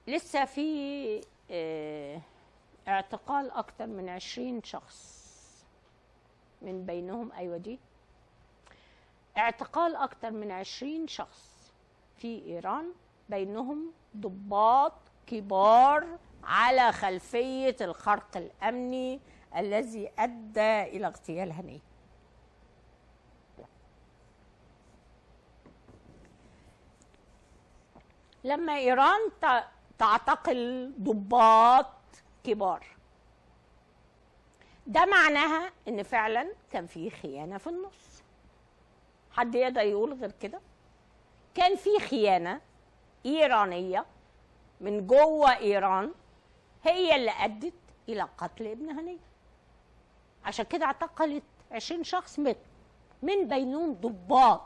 لسه في آه، اعتقال أكتر من عشرين شخص من بينهم أيوة دي اعتقال أكتر من عشرين شخص في إيران بينهم ضباط كبار على خلفية الخرق الأمني الذي أدى إلى اغتيال هنيه لما إيران ت- تعتقل ضباط كبار ده معناها ان فعلا كان في خيانه في النص حد يقدر يقول غير كده كان في خيانه ايرانيه من جوه ايران هي اللي ادت الى قتل ابن هنيه عشان كده اعتقلت 20 شخص من من بينهم ضباط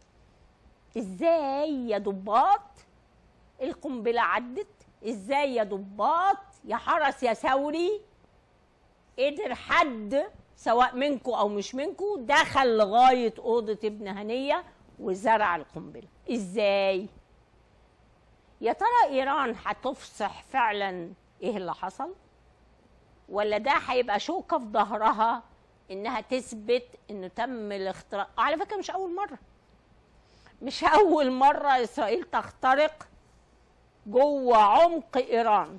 ازاي يا ضباط القنبله عدت ازاي يا ضباط يا حرس يا ثوري قدر حد سواء منكم او مش منكم دخل لغايه اوضه ابن هنيه وزرع القنبله ازاي يا ترى ايران هتفصح فعلا ايه اللي حصل ولا ده هيبقى شوكه في ظهرها انها تثبت انه تم الاختراق على فكره مش اول مره مش اول مره اسرائيل تخترق جوه عمق ايران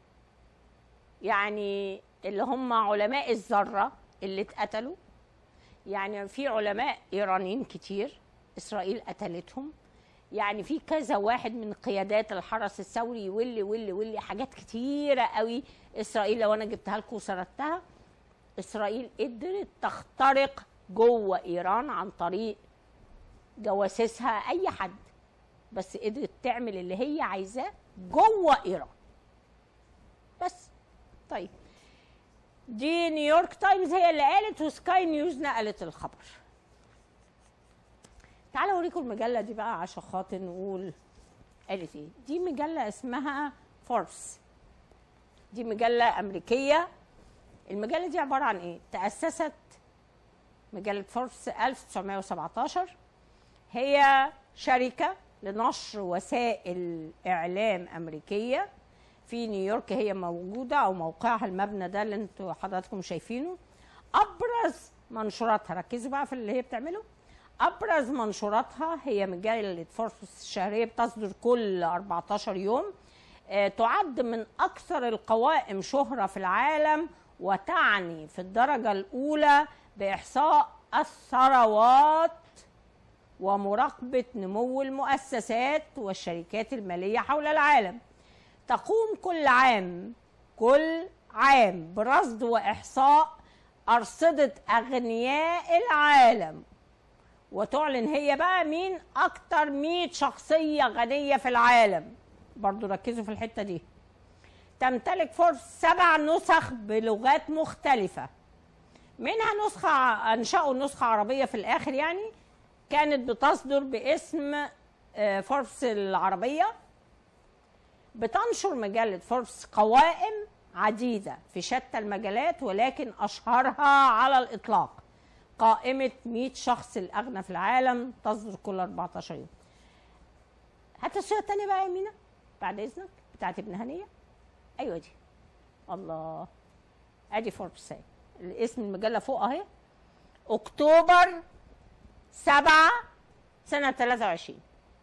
يعني اللي هم علماء الذره اللي اتقتلوا يعني في علماء ايرانيين كتير اسرائيل قتلتهم يعني في كذا واحد من قيادات الحرس الثوري واللي واللي واللي حاجات كتيره قوي اسرائيل لو انا جبتها لكم وسردتها اسرائيل قدرت تخترق جوه ايران عن طريق جواسيسها اي حد بس قدرت تعمل اللي هي عايزاه جوه ايران بس طيب دي نيويورك تايمز هي اللي قالت وسكاي نيوز نقلت الخبر تعالوا اوريكم المجله دي بقى عشان خاطر نقول قالت ايه دي مجله اسمها فوربس دي مجله امريكيه المجله دي عباره عن ايه تاسست مجله فوربس 1917 هي شركه لنشر وسائل اعلام امريكيه في نيويورك هي موجوده او موقعها المبنى ده اللي انتوا حضراتكم شايفينه ابرز منشوراتها ركزوا بقى في اللي هي بتعمله ابرز منشوراتها هي مجله فوربس الشهريه بتصدر كل 14 يوم آه، تعد من اكثر القوائم شهره في العالم وتعني في الدرجه الاولى باحصاء الثروات ومراقبه نمو المؤسسات والشركات الماليه حول العالم تقوم كل عام كل عام برصد واحصاء ارصده اغنياء العالم وتعلن هي بقى مين اكتر 100 شخصيه غنيه في العالم برضو ركزوا في الحته دي تمتلك فوربس سبع نسخ بلغات مختلفه منها نسخه انشأوا نسخه عربيه في الاخر يعني كانت بتصدر باسم آه، فوربس العربيه بتنشر مجلة فوربس قوائم عديدة في شتى المجالات ولكن أشهرها على الإطلاق قائمة 100 شخص الأغنى في العالم تصدر كل 14 يوم هات الصورة التانية بقى يا مينا بعد إذنك بتاعت ابن هنية أيوة دي الله أدي فوربس اهي الاسم المجلة فوق أهي أكتوبر 7 سنة 23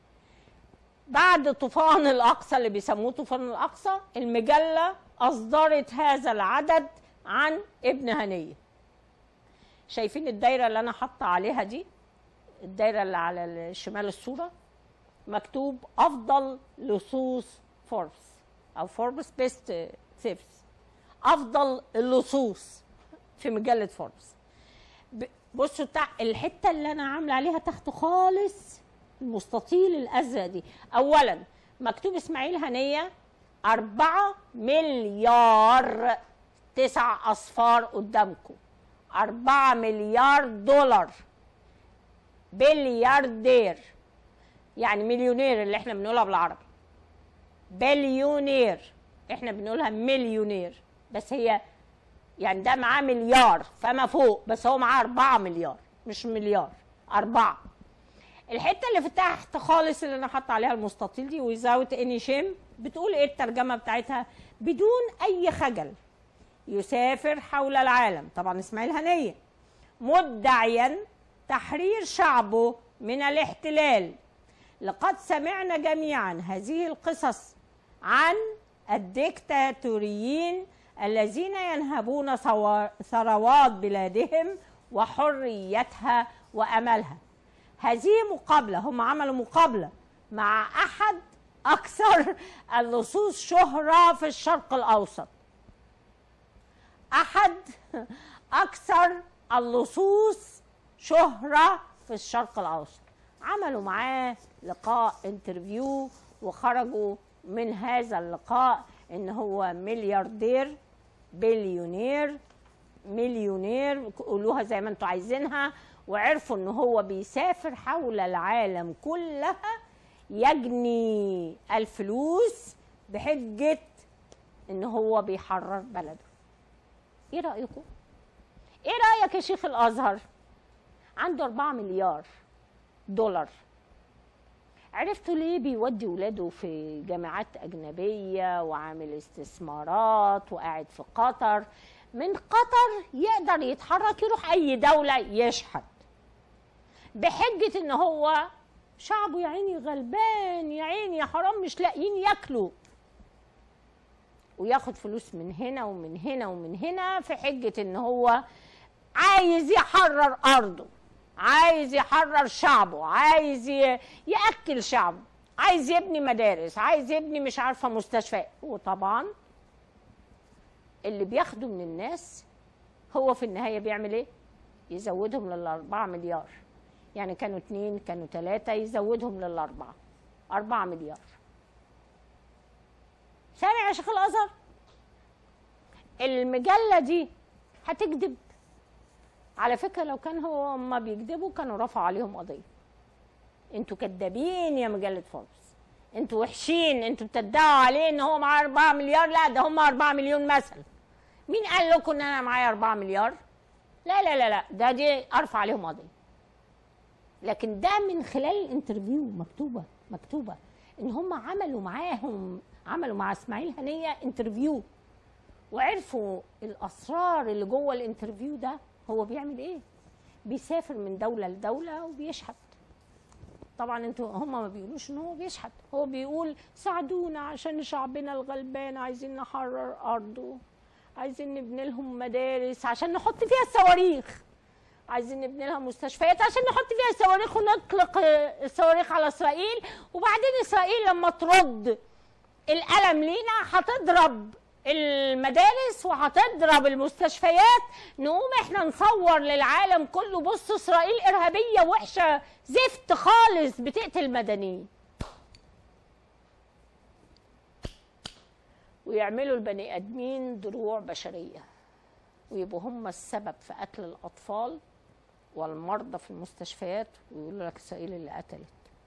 بعد طوفان الاقصى اللي بيسموه طوفان الاقصى المجله اصدرت هذا العدد عن ابن هنيه شايفين الدايره اللي انا حاطه عليها دي الدايره اللي على شمال الصوره مكتوب افضل لصوص فوربس او فوربس بيست ثيفز افضل اللصوص في مجله فوربس ب- بصوا تع... الحته اللي انا عامله عليها تحت خالص المستطيل الازرق دي اولا مكتوب اسماعيل هنيه أربعة مليار تسع أصفار قدامكم أربعة مليار دولار بلياردير يعني مليونير اللي احنا بنقولها بالعربي بليونير احنا بنقولها مليونير بس هي يعني ده معاه مليار فما فوق بس هو معاه أربعة مليار مش مليار أربعة الحته اللي في تحت خالص اللي انا حاطه عليها المستطيل دي without any shame بتقول ايه الترجمه بتاعتها بدون اي خجل يسافر حول العالم طبعا اسماعيل هنيه مدعيا تحرير شعبه من الاحتلال لقد سمعنا جميعا هذه القصص عن الديكتاتوريين الذين ينهبون ثروات بلادهم وحريتها واملها هذه مقابله هم عملوا مقابله مع احد اكثر اللصوص شهره في الشرق الاوسط احد اكثر اللصوص شهره في الشرق الاوسط عملوا معاه لقاء انترفيو وخرجوا من هذا اللقاء ان هو ملياردير بليونير مليونير قولوها زي ما انتوا عايزينها وعرفوا ان هو بيسافر حول العالم كلها يجني الفلوس بحجة ان هو بيحرر بلده ايه رأيكم ايه رأيك يا شيخ الازهر عنده 4 مليار دولار عرفتوا ليه بيودي ولاده في جامعات أجنبية وعامل استثمارات وقاعد في قطر من قطر يقدر يتحرك يروح أي دولة يشحت بحجة إن هو شعبه يا عيني غلبان يا عيني يا حرام مش لاقيين ياكلوا وياخد فلوس من هنا ومن هنا ومن هنا في حجة إن هو عايز يحرر أرضه عايز يحرر شعبه عايز ياكل شعبه عايز يبني مدارس عايز يبني مش عارفه مستشفى وطبعا اللي بياخده من الناس هو في النهايه بيعمل ايه يزودهم للأربعة مليار يعني كانوا اتنين كانوا تلاتة يزودهم للأربعة أربعة مليار سامع يا شيخ الأزهر المجلة دي هتكذب على فكره لو كان هو ما بيكذبوا كانوا رفعوا عليهم قضيه انتوا كدابين يا مجله فوربس انتوا وحشين انتوا بتدعوا عليه ان هو معاه 4 مليار لا ده هم 4 مليون مثلا مين قال لكم ان انا معايا 4 مليار لا لا لا لا ده دي ارفع عليهم قضيه لكن ده من خلال الانترفيو مكتوبه مكتوبه ان هم عملوا معاهم عملوا مع اسماعيل هنيه انترفيو وعرفوا الاسرار اللي جوه الانترفيو ده هو بيعمل ايه بيسافر من دوله لدوله وبيشحت طبعا انتوا هم ما بيقولوش ان هو بيشحت هو بيقول ساعدونا عشان شعبنا الغلبان عايزين نحرر ارضه عايزين نبني لهم مدارس عشان نحط فيها الصواريخ عايزين نبني لها مستشفيات عشان نحط فيها الصواريخ ونطلق الصواريخ على اسرائيل وبعدين اسرائيل لما ترد القلم لينا هتضرب المدارس وهتضرب المستشفيات نقوم احنا نصور للعالم كله بص اسرائيل ارهابيه وحشه زفت خالص بتقتل المدنيين ويعملوا البني ادمين دروع بشريه ويبقوا هم السبب في قتل الاطفال والمرضى في المستشفيات ويقولوا لك اسرائيل اللي قتلت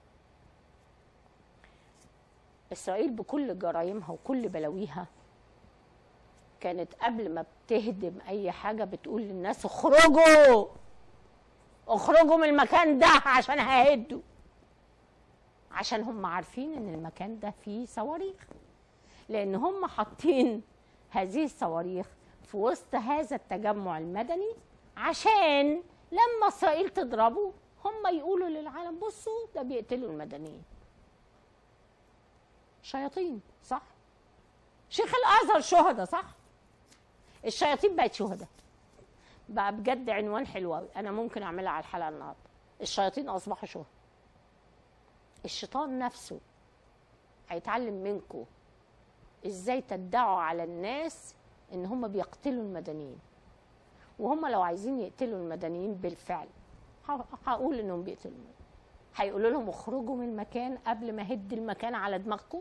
اسرائيل بكل جرائمها وكل بلاويها كانت قبل ما بتهدم اي حاجه بتقول للناس اخرجوا اخرجوا من المكان ده عشان ههدوا عشان هم عارفين ان المكان ده فيه صواريخ لان هم حاطين هذه الصواريخ في وسط هذا التجمع المدني عشان لما اسرائيل تضربه هم يقولوا للعالم بصوا ده بيقتلوا المدنيين شياطين صح شيخ الازهر شهداء صح الشياطين بقت شهداء بقى بجد عنوان حلو قوي انا ممكن اعملها على الحلقه النهارده الشياطين اصبحوا شهداء الشيطان نفسه هيتعلم منكم ازاي تدعوا على الناس ان هم بيقتلوا المدنيين وهم لو عايزين يقتلوا المدنيين بالفعل هقول انهم بيقتلوا المدنيين هيقولوا لهم اخرجوا من المكان قبل ما هد المكان على دماغكم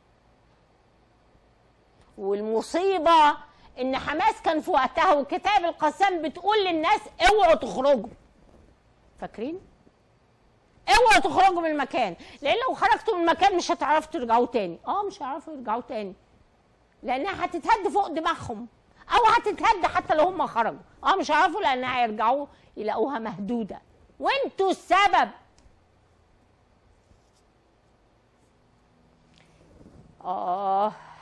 والمصيبه ان حماس كان في وقتها وكتاب القسام بتقول للناس اوعوا تخرجوا فاكرين اوعوا تخرجوا من المكان لان لو خرجتوا من المكان مش هتعرفوا ترجعوا تاني اه مش هيعرفوا يرجعوا تاني لانها هتتهد فوق دماغهم او هتتهد حتى لو هم خرجوا اه مش هيعرفوا لانها هيرجعوا يلاقوها مهدوده وانتوا السبب اه